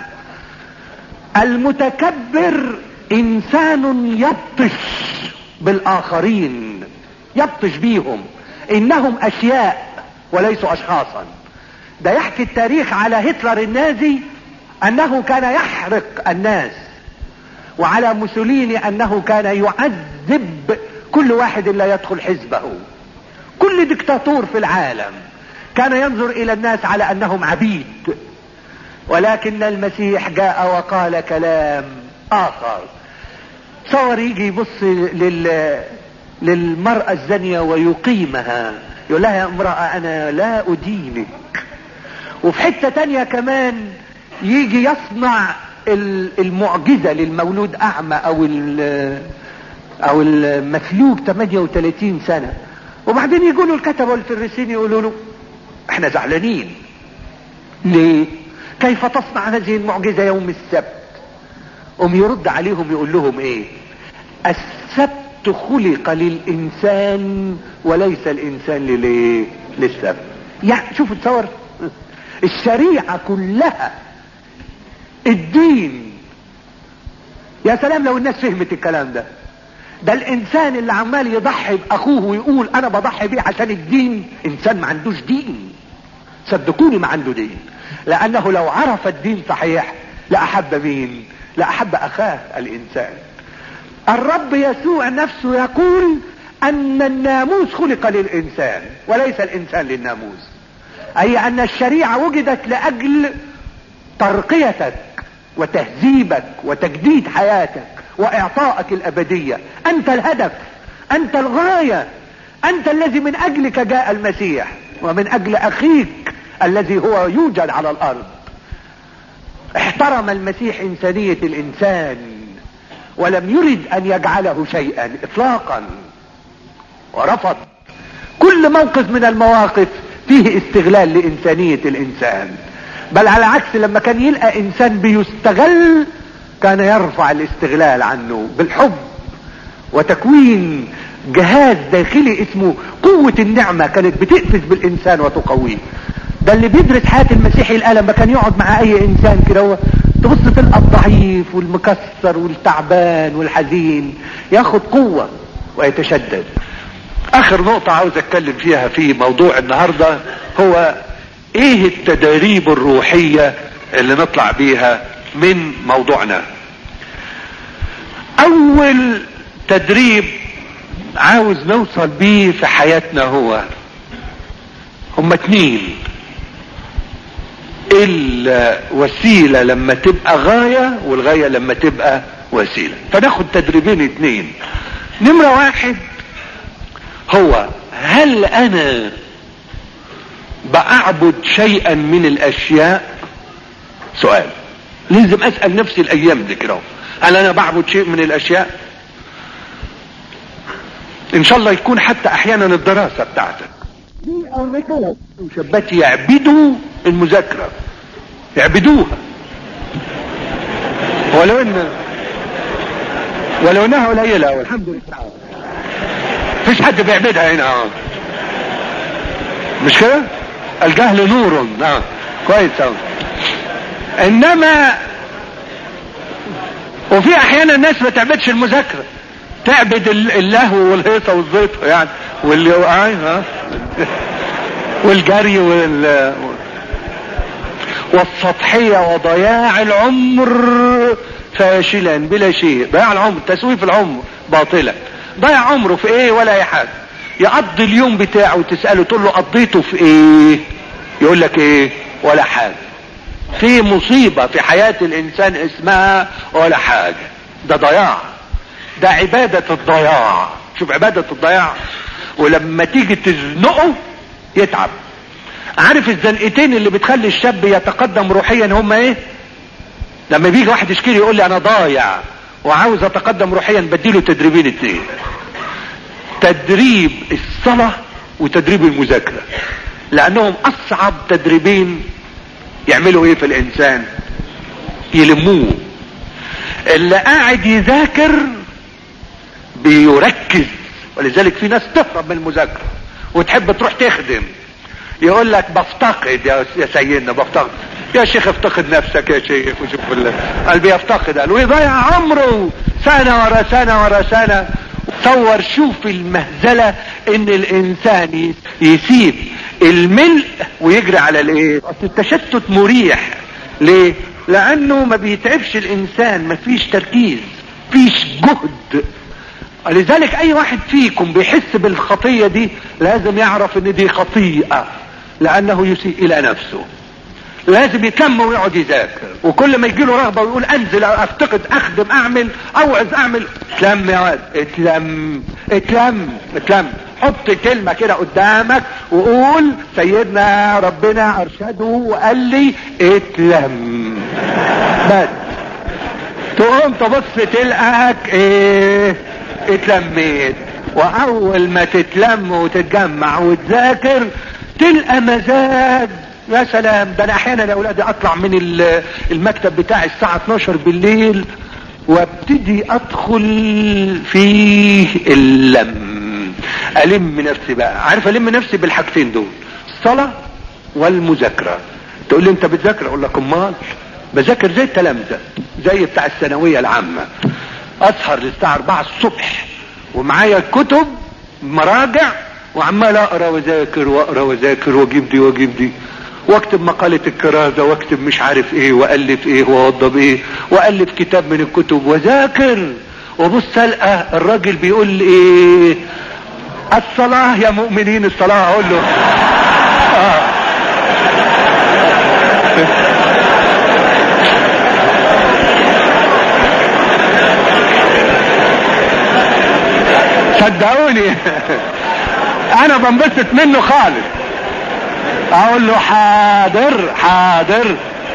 المتكبر انسان يبطش بالاخرين يبطش بيهم انهم اشياء وليسوا اشخاصا ده يحكي التاريخ على هتلر النازي انه كان يحرق الناس وعلى موسوليني انه كان يعذب كل واحد لا يدخل حزبه كل دكتاتور في العالم كان ينظر الى الناس على انهم عبيد ولكن المسيح جاء وقال كلام اخر صور يجي يبص لل للمرأة الزانية ويقيمها يقول لها يا امرأة انا لا ادينك وفي حتة تانية كمان يجي يصنع المعجزة للمولود اعمى او او المفلوج 38 سنة وبعدين يقولوا الكتبة والفريسين يقولوا له احنا زعلانين ليه كيف تصنع هذه المعجزة يوم السبت قوم يرد عليهم يقول لهم ايه السبت خلق للانسان وليس الانسان لليه للسبت يعني شوفوا تصور الشريعة كلها الدين يا سلام لو الناس فهمت الكلام ده ده الانسان اللي عمال يضحي باخوه ويقول انا بضحي بيه عشان الدين انسان ما عندوش دين صدقوني ما عنده دين لانه لو عرف الدين صحيح لاحب مين لاحب اخاه الانسان الرب يسوع نفسه يقول ان الناموس خلق للانسان وليس الانسان للناموس اي ان الشريعة وجدت لاجل ترقيتك وتهذيبك وتجديد حياتك واعطائك الابدية انت الهدف انت الغاية انت الذي من اجلك جاء المسيح ومن اجل اخيك الذي هو يوجد على الارض احترم المسيح انسانية الانسان ولم يرد ان يجعله شيئا اطلاقا ورفض كل موقف من المواقف فيه استغلال لانسانية الانسان بل على عكس لما كان يلقى انسان بيستغل كان يرفع الاستغلال عنه بالحب وتكوين جهاز داخلي اسمه قوة النعمة كانت بتقفز بالانسان وتقويه ده اللي بيدرس حياة المسيح الآن لما كان يقعد مع اي انسان كده هو تبص تلقى الضعيف والمكسر والتعبان والحزين ياخد قوة ويتشدد اخر نقطة عاوز اتكلم فيها في موضوع النهاردة هو ايه التدريب الروحية اللي نطلع بيها من موضوعنا اول تدريب عاوز نوصل بيه في حياتنا هو هما اتنين الوسيلة لما تبقى غاية والغاية لما تبقى وسيلة فناخد تدريبين اتنين نمرة واحد هو هل انا بعبد شيئا من الاشياء سؤال لازم اسأل نفسي الايام دي كده هل انا بعبد شيء من الاشياء ان شاء الله يكون حتى احيانا الدراسة بتاعتك شبات يعبدوا المذاكرة يعبدوها ولو ان ولو انها قليلة والحمد لله مفيش حد بيعبدها هنا اه مش كده الجهل نور اه كويس اهو انما وفي احيانا الناس ما تعبدش المذاكره تعبد اللهو والهيصه والزيطه يعني واللي اه والجري وال والسطحية وضياع العمر فاشلا بلا شيء ضياع العمر تسويف العمر باطلا ضيع عمره في ايه ولا اي حاجة يقضي اليوم بتاعه وتسأله تقول له قضيته في ايه يقول لك ايه ولا حاجة في مصيبة في حياة الانسان اسمها ولا حاجة ده ضياع ده عبادة الضياع شوف عبادة الضياع ولما تيجي تزنقه يتعب عارف الزنقتين اللي بتخلي الشاب يتقدم روحيا هم ايه لما بيجي واحد يشكي لي يقول لي انا ضايع وعاوز اتقدم روحيا بديله تدريبين اتنين تدريب الصلاة وتدريب المذاكرة لانهم اصعب تدريبين يعملوا ايه في الانسان يلموه اللي قاعد يذاكر بيركز ولذلك في ناس تهرب من المذاكرة وتحب تروح تخدم يقول لك بفتقد يا سيدنا بفتقد يا شيخ افتقد نفسك يا شيخ وشوف الله قال بيفتقد قال ويضيع عمره سنة ورا سنة ورا سنة تصور شوف المهزلة ان الانسان يسيب الملء ويجري على الايه التشتت مريح ليه لانه ما بيتعبش الانسان ما فيش تركيز فيش جهد لذلك اي واحد فيكم بيحس بالخطية دي لازم يعرف ان دي خطيئة لانه يسيء الى نفسه لازم يتلم ويقعد يذاكر وكل ما يجي له رغبه ويقول انزل افتقد اخدم اعمل اوعظ اعمل اتلم يا واد اتلم اتلم اتلم حط كلمة كده قدامك وقول سيدنا ربنا ارشده وقال لي اتلم بس تقوم تبص تلقاك ايه اتلميت واول ما تتلم وتتجمع وتذاكر تلقى مزاج يا سلام ده انا احيانا يا اولادي اطلع من المكتب بتاعي الساعة 12 بالليل وابتدي ادخل فيه اللم الم نفسي بقى عارف الم نفسي بالحاجتين دول الصلاة والمذاكرة تقول لي انت بتذاكر اقول لك امال بذاكر زي التلامذة زي بتاع الثانوية العامة اسهر للساعة 4 الصبح ومعايا كتب مراجع وعمال اقرا واذاكر واقرا واذاكر واجيب دي واجيب دي واكتب مقالة الكرازة واكتب مش عارف ايه والف ايه واوضب ايه والف كتاب من الكتب وذاكر وبص القى الراجل بيقول ايه الصلاة يا مؤمنين الصلاة اقول له آه. صدقوني انا بنبسط منه خالص اقول له حاضر حاضر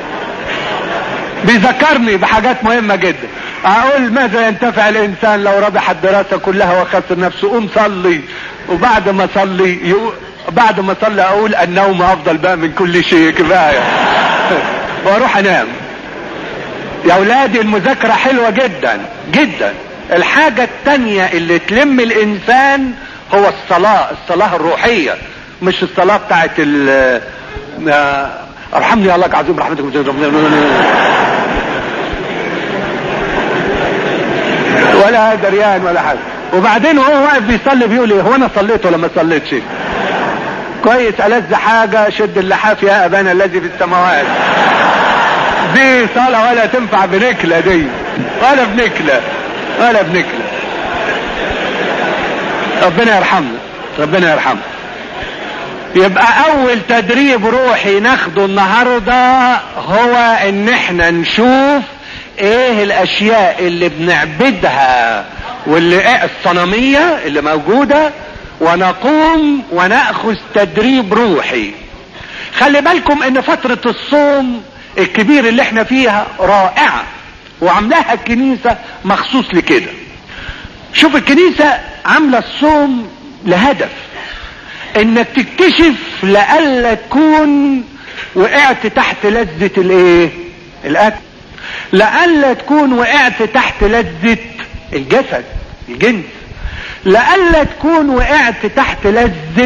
بيذكرني بحاجات مهمة جدا اقول ماذا ينتفع الانسان لو ربح الدراسة كلها وخسر نفسه قوم صلي وبعد ما صلي يقول بعد ما صلي اقول النوم افضل بقى من كل شيء كفاية واروح انام يا اولادي المذاكرة حلوة جدا جدا الحاجة التانية اللي تلم الانسان هو الصلاة الصلاة الروحية مش الصلاة بتاعت ال ارحمني يا الله عظيم رحمتك ولا دريان ولا حاجة وبعدين وهو واقف بيصلي بيقول ايه هو انا صليت ولا ما صليتش كويس ألذ حاجة شد اللحاف يا ابانا الذي في السماوات دي صلاة ولا تنفع بنكلة دي ولا بنكلة ولا بنكلة ربنا يرحمنا ربنا يرحمنا يبقى اول تدريب روحي ناخده النهاردة هو ان احنا نشوف ايه الاشياء اللي بنعبدها واللي الصنمية اللي موجودة ونقوم ونأخذ تدريب روحي خلي بالكم ان فترة الصوم الكبير اللي احنا فيها رائعة وعاملاها الكنيسة مخصوص لكده شوف الكنيسة عاملة الصوم لهدف انك تكتشف لألا تكون وقعت تحت لذة الايه الاكل لألا تكون وقعت تحت لذة الجسد الجنس لألا تكون وقعت تحت لذة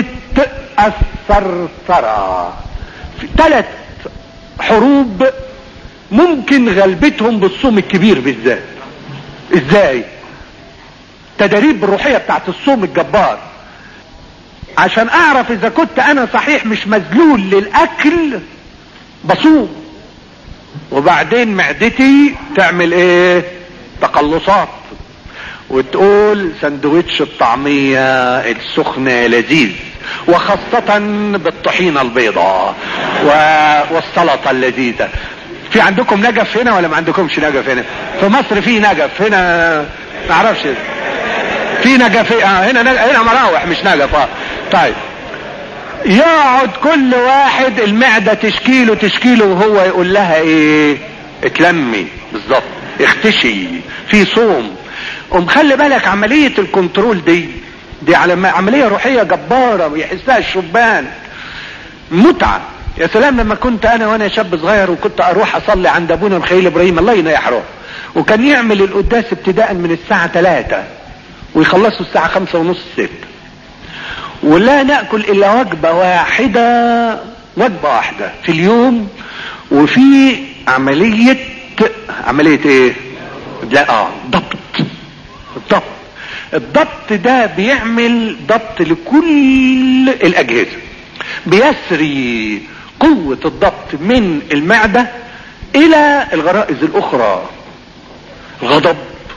الثرثرة في ثلاث حروب ممكن غلبتهم بالصوم الكبير بالذات ازاي تدريب الروحية بتاعت الصوم الجبار عشان اعرف اذا كنت انا صحيح مش مذلول للاكل بصوم وبعدين معدتي تعمل ايه تقلصات وتقول سندوتش الطعمية السخنة لذيذ وخاصة بالطحينة البيضاء و... والسلطة اللذيذة في عندكم نجف هنا ولا ما عندكمش نجف هنا في مصر في نجف هنا ما اعرفش في نجف آه هنا نجف. هنا مراوح مش نجف اه طيب يقعد كل واحد المعدة تشكيله تشكيله وهو يقول لها ايه اتلمي بالظبط اختشي في صوم ومخلي بالك عملية الكنترول دي دي عملية روحية جبارة ويحسها الشبان متعة يا سلام لما كنت انا وانا شاب صغير وكنت اروح اصلي عند ابونا مخيل ابراهيم الله ينيح روحه وكان يعمل القداس ابتداء من الساعة 3 ويخلصوا الساعة خمسة ونص ست ولا نأكل الا وجبة واحدة وجبة واحدة في اليوم وفي عملية عملية ايه لا اه ضبط الضبط الضبط ده بيعمل ضبط لكل الاجهزة بيسري قوة الضبط من المعدة الى الغرائز الاخرى الغضب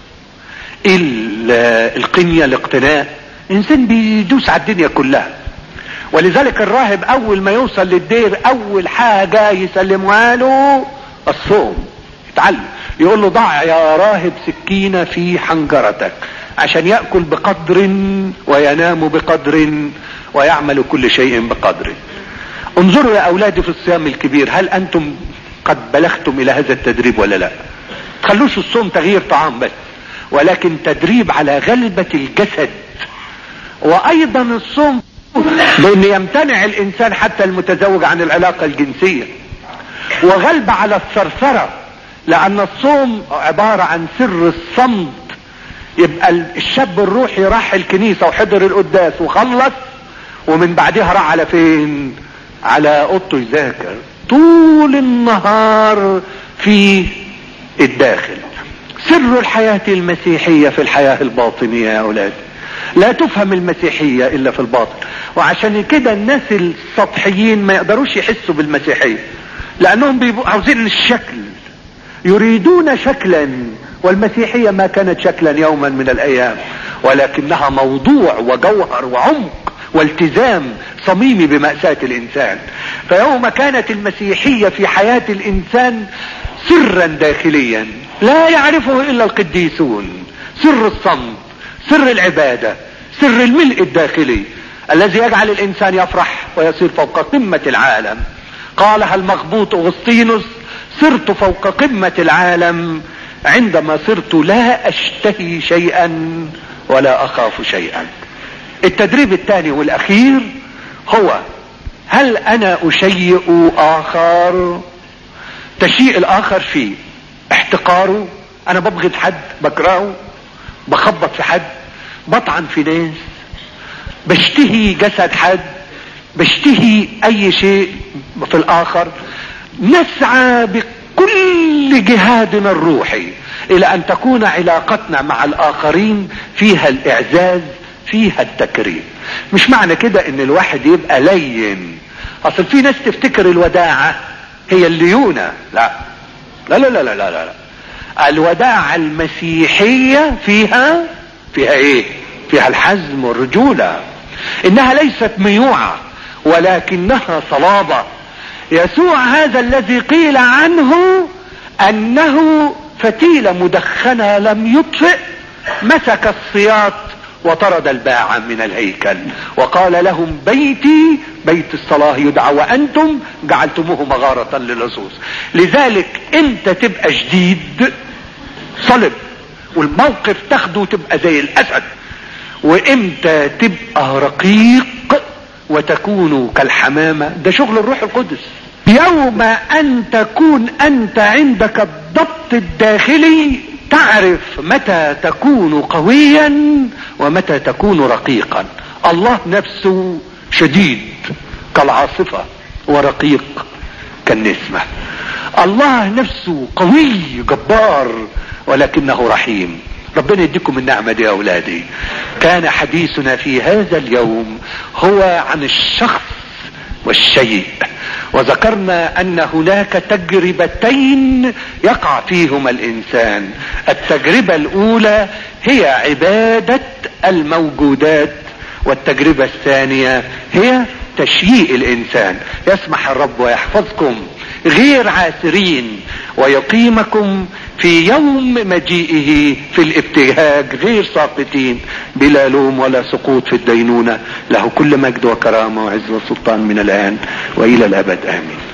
القنية الاقتناء انسان بيدوس على الدنيا كلها ولذلك الراهب اول ما يوصل للدير اول حاجة يسلمها له الصوم يتعلم يقول له ضع يا راهب سكينة في حنجرتك عشان يأكل بقدر وينام بقدر ويعمل كل شيء بقدر انظروا يا اولادي في الصيام الكبير هل انتم قد بلغتم الى هذا التدريب ولا لا تخلوش الصوم تغيير طعام بس ولكن تدريب على غلبة الجسد وايضا الصوم بان يمتنع الانسان حتى المتزوج عن العلاقة الجنسية وغلبة على الثرثرة لان الصوم عبارة عن سر الصمت يبقى الشاب الروحي راح الكنيسة وحضر القداس وخلص ومن بعدها راح على فين على اوضته يذاكر طول النهار في الداخل سر الحياة المسيحية في الحياة الباطنية يا اولاد لا تفهم المسيحية الا في الباطن وعشان كده الناس السطحيين ما يقدروش يحسوا بالمسيحية لانهم بيبقوا عاوزين الشكل يريدون شكلا والمسيحية ما كانت شكلا يوما من الايام ولكنها موضوع وجوهر وعمق والتزام صميمي بمأساة الانسان فيوم كانت المسيحية في حياة الانسان سرا داخليا لا يعرفه الا القديسون سر الصمت سر العبادة سر الملء الداخلي الذي يجعل الانسان يفرح ويصير فوق قمة العالم قالها المغبوط اغسطينوس صرت فوق قمة العالم عندما صرت لا اشتهي شيئا ولا اخاف شيئا التدريب الثاني والاخير هو هل انا اشيء اخر تشيء الاخر فيه احتقاره انا ببغض حد بكرهه بخبط في حد بطعن في ناس بشتهي جسد حد بشتهي اي شيء في الاخر نسعى بكل جهادنا الروحي الى ان تكون علاقتنا مع الاخرين فيها الاعزاز فيها التكريم مش معنى كده ان الواحد يبقى لين اصل في ناس تفتكر الوداعة هي الليونة لا لا لا لا لا لا, لا. الوداعة المسيحية فيها فيها ايه فيها الحزم والرجولة انها ليست ميوعة ولكنها صلابة يسوع هذا الذي قيل عنه انه فتيلة مدخنة لم يطفئ مسك الصياط وطرد الباعة من الهيكل وقال لهم بيتي بيت الصلاة يدعى وانتم جعلتموه مغارة للصوص لذلك انت تبقى شديد صلب والموقف تاخده تبقى زي الاسد وامتى تبقى رقيق وتكون كالحمامة ده شغل الروح القدس يوم ان تكون انت عندك الضبط الداخلي تعرف متى تكون قويا ومتى تكون رقيقا الله نفسه شديد كالعاصفة ورقيق كالنسمة الله نفسه قوي جبار ولكنه رحيم ربنا يديكم النعمة دي يا أولادي كان حديثنا في هذا اليوم هو عن الشخص والشيء وذكرنا ان هناك تجربتين يقع فيهما الانسان التجربة الاولى هي عبادة الموجودات والتجربة الثانية هي تشييء الانسان يسمح الرب ويحفظكم غير عاسرين ويقيمكم في يوم مجيئه في الابتهاج غير ساقطين بلا لوم ولا سقوط في الدينونة له كل مجد وكرامة وعز وسلطان من الآن وإلى الأبد آمين